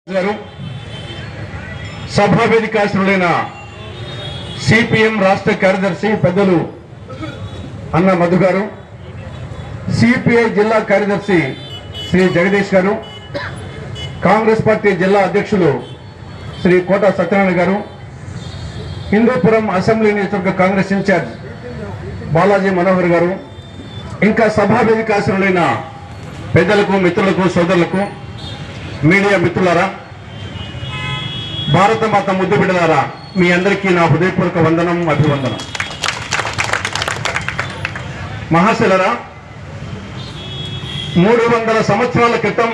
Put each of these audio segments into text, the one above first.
గారు సభా వేదికాశ్రులైన సిపిఎం రాష్ట్ర కార్యదర్శి పెద్దలు అన్న మధు గారు సిపిఐ జిల్లా కార్యదర్శి శ్రీ జగదీష్ గారు కాంగ్రెస్ పార్టీ జిల్లా అధ్యక్షులు శ్రీ కోట సత్యనారాయణ గారు హిందూపురం అసెంబ్లీ నియోజకవర్గ కాంగ్రెస్ ఇన్ఛార్జ్ బాలాజీ మనోహర్ గారు ఇంకా సభా వేదికాశ్రులైన పెద్దలకు మిత్రులకు సోదరులకు మీడియా మిత్రులారా భారత మాత ముద్దు బిడ్డలారా మీ అందరికీ నా హృదయపూర్వక వందనం అభివందనం మహాశిలరా మూడు వందల సంవత్సరాల క్రితం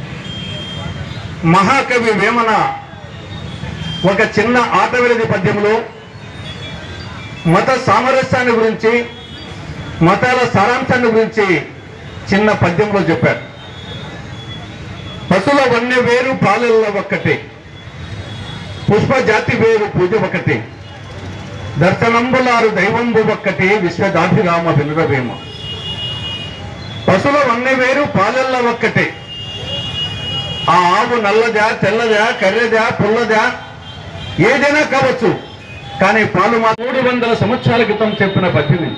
మహాకవి వేమన ఒక చిన్న ఆటవిరది పద్యంలో మత సామరస్యాన్ని గురించి మతాల సారాంశాన్ని గురించి చిన్న పద్యంలో చెప్పారు పశుల వన్య వేరు పాలెల్ల ఒక్కటి పుష్ప జాతి వేరు పూజ ఒకటి దర్శనంబులారు దైవంబు ఒక్కటి విశ్వదాభిరామ వినురవేమ పశుల వన్య వేరు పాలెల్ల ఒక్కటి ఆ ఆవు నల్లదా తెల్లదా కర్రెదా పుల్లదా ఏదైనా కావచ్చు కానీ పాలు మా మూడు వందల సంవత్సరాల క్రితం చెప్పిన పద్ధతి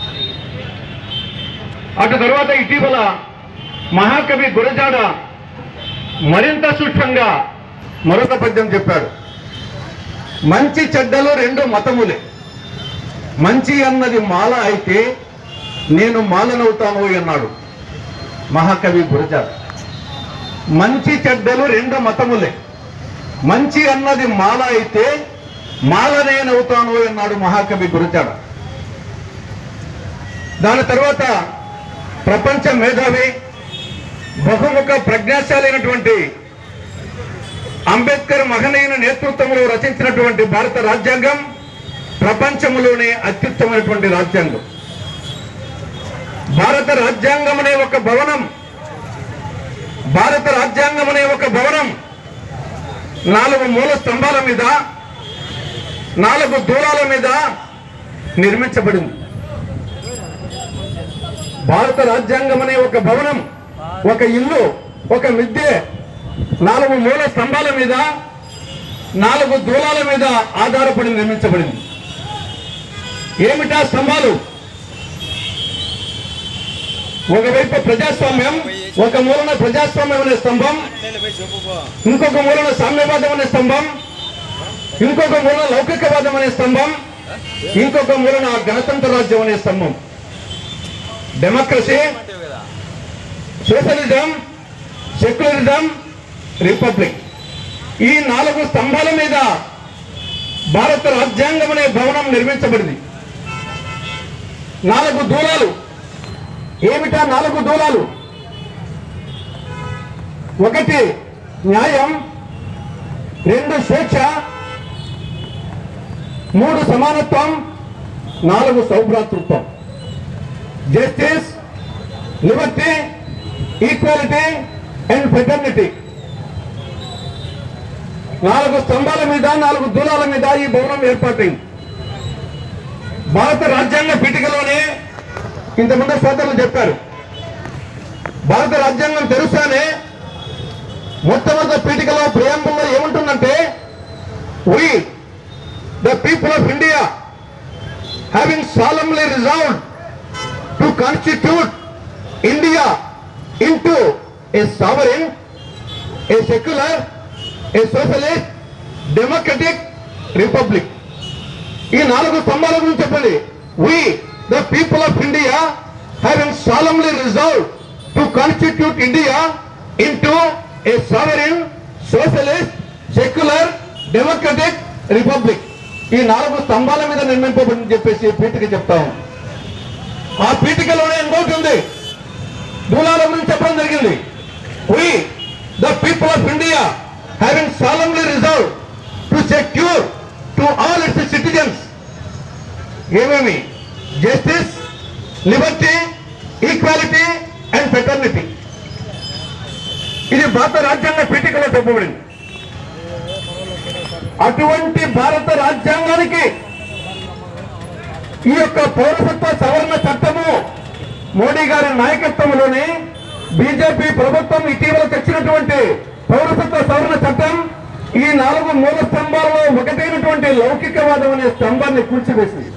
అటు తర్వాత ఇటీవల మహాకవి గురజాడ మరింత సూక్ష్మంగా మరొక పద్యం చెప్పాడు మంచి చెడ్డలు రెండు మతములే మంచి అన్నది మాల అయితే నేను మాలనవుతాను అన్నాడు మహాకవి గురజాడ మంచి చెడ్డలు రెండు మతములే మంచి అన్నది మాల అయితే మాలనేనవుతాను అన్నాడు మహాకవి గురజాడ దాని తర్వాత ప్రపంచ మేధావి బహుముఖ ప్రజ్ఞాశాలైనటువంటి అంబేద్కర్ మహనీయుల నేతృత్వంలో రచించినటువంటి భారత రాజ్యాంగం ప్రపంచంలోనే అత్యుత్తమైనటువంటి రాజ్యాంగం భారత రాజ్యాంగం అనే ఒక భవనం భారత రాజ్యాంగం అనే ఒక భవనం నాలుగు మూల స్తంభాల మీద నాలుగు దూరాల మీద నిర్మించబడింది భారత రాజ్యాంగం అనే ఒక భవనం ఒక ఇల్లు ఒక మిద్దె నాలుగు మూల స్తంభాల మీద నాలుగు దూలాల మీద ఆధారపడి నిర్మించబడింది ఏమిటా స్తంభాలు ఒకవైపు ప్రజాస్వామ్యం ఒక మూలన ప్రజాస్వామ్యం అనే స్తంభం ఇంకొక మూలన సామ్యవాదం అనే స్తంభం ఇంకొక మూలన లౌకికవాదం అనే స్తంభం ఇంకొక మూలన గణతంత్ర రాజ్యం అనే స్తంభం డెమోక్రసీ సోషలిజం సెక్యులరిజం రిపబ్లిక్ ఈ నాలుగు స్తంభాల మీద భారత రాజ్యాంగం అనే భవనం నిర్మించబడింది నాలుగు దూలాలు ఏమిటా నాలుగు దూలాలు ఒకటి న్యాయం రెండు స్వేచ్ఛ మూడు సమానత్వం నాలుగు సౌభ్రాతృత్వం justice liberty equality and fraternity నాలుగు స్తంభాల మీద నాలుగు దూరాల మీద ఈ భవనం ఏర్పాటైంది భారత రాజ్యాంగ పీఠికలోనే ఇంతకుముందు సోదరులు చెప్పారు భారత రాజ్యాంగం తెరుస్తానే మొట్టమొదటి పీఠికలో ప్రియాంబుల్లో ఏముంటుందంటే we the people of india having solemnly resolved to constitute india into a sovereign a secular a socialist democratic republic ఈ నాలుగు స్తంభాల గురించి చెప్పండి we the people of india having solemnly resolved to constitute india into a sovereign socialist secular democratic republic ఈ నాలుగు స్తంభాల మీద నిర్మింపబడింది చెప్పేసి పీఠిక చెప్తాము ఆ పీఠికలోనే ఇంకోటి ఉంది దూలాల గురించి చెప్పడం జరిగింది we the people of india having solemnly resolved to secure to all its citizens ఏమేమి justice liberty equality and fraternity ఇది భారత రాజ్యాంగ పీఠికలో చెప్పబడింది అటువంటి భారత రాజ్యాంగానికి ఈ యొక్క పౌరసత్వ సవరణ చట్టము మోడీ గారి నాయకత్వంలోనే బీజేపీ ప్రభుత్వం ఇటీవల తెచ్చినటువంటి పౌరసత్వ సవరణ చట్టం ఈ నాలుగు మూల స్తంభాలలో ఒకటైనటువంటి లౌకికవాదం అనే స్తంభాన్ని కూల్చివేసింది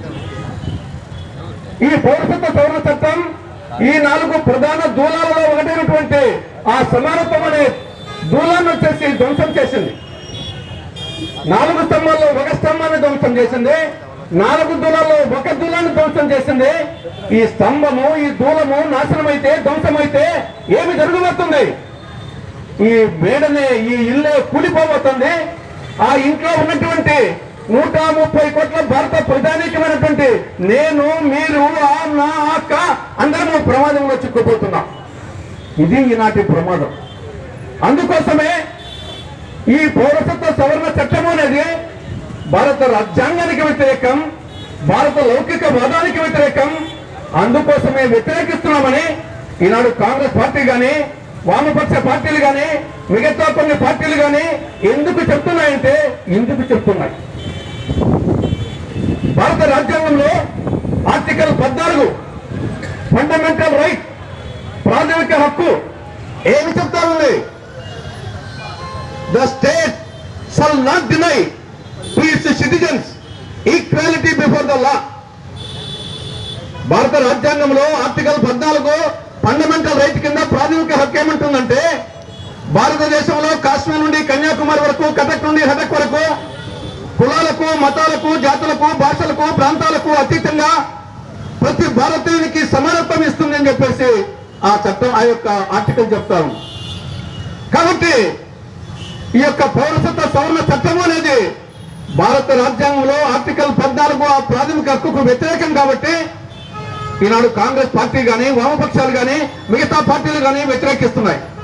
ఈ పౌరసత్వ సవరణ చట్టం ఈ నాలుగు ప్రధాన దూలాలలో ఒకటైనటువంటి ఆ సమానత్వం అనే దూలాన్ని వచ్చేసి ధ్వంసం చేసింది నాలుగు స్తంభాల్లో ఒక స్తంభాన్ని ధ్వంసం చేసింది నాలుగు దూలాల్లో ఒక దూలాన్ని ధ్వంసం చేసింది ఈ స్తంభము ఈ దూలము నాశనమైతే ధ్వంసమైతే ఏమి జరగబోతుంది ఈ మేడనే ఈ ఇల్లే కూలిపోబోతుంది ఆ ఇంట్లో ఉన్నటువంటి నూట ముప్పై కోట్ల భారత ప్రధానికమైనటువంటి నేను మీరు ఆ నా అక్క అందరము ప్రమాదంలో చిక్కుపోతున్నాం ఇది ఈనాటి ప్రమాదం అందుకోసమే ఈ పౌరసత్వ సవరణ చట్టం అనేది భారత రాజ్యాంగానికి వ్యతిరేకం భారత లౌకిక వాదానికి వ్యతిరేకం అందుకోసమే వ్యతిరేకిస్తున్నామని ఈనాడు కాంగ్రెస్ పార్టీ గాని వామపక్ష పార్టీలు గాని మిగతా కొన్ని పార్టీలు గాని ఎందుకు చెప్తున్నాయంటే ఎందుకు చెప్తున్నాయి భారత రాజ్యాంగంలో ఆర్టికల్ పద్నాలుగు ఫండమెంటల్ రైట్ ప్రాథమిక హక్కు ఏమి చెప్తా ఉంది the state shall not deny to its citizens equality before the law భారత రాజ్యాంగంలో ఆర్టికల్ పద్నాలుగు ఫండమెంటల్ రైట్ కింద ప్రాథమిక హక్కు ఏమంటుందంటే భారతదేశంలో కాశ్మీర్ నుండి కన్యాకుమారి వరకు కటక్ నుండి హటక్ వరకు కులాలకు మతాలకు జాతులకు భాషలకు ప్రాంతాలకు అతీతంగా ప్రతి భారతీయునికి సమానత్వం ఇస్తుంది అని చెప్పేసి ఆ చట్టం ఆ యొక్క ఆర్టికల్ చెప్తారు కాబట్టి ఈ యొక్క పౌరసత్వ సవరణ చట్టం అనేది భారత రాజ్యాంగంలో ఆర్టికల్ పద్నాలుగు ఆ ప్రాథమిక హక్కుకు వ్యతిరేకం కాబట్టి ఈనాడు కాంగ్రెస్ పార్టీ గాని వామపక్షాలు గాని మిగతా పార్టీలు గాని వ్యతిరేకిస్తున్నాయి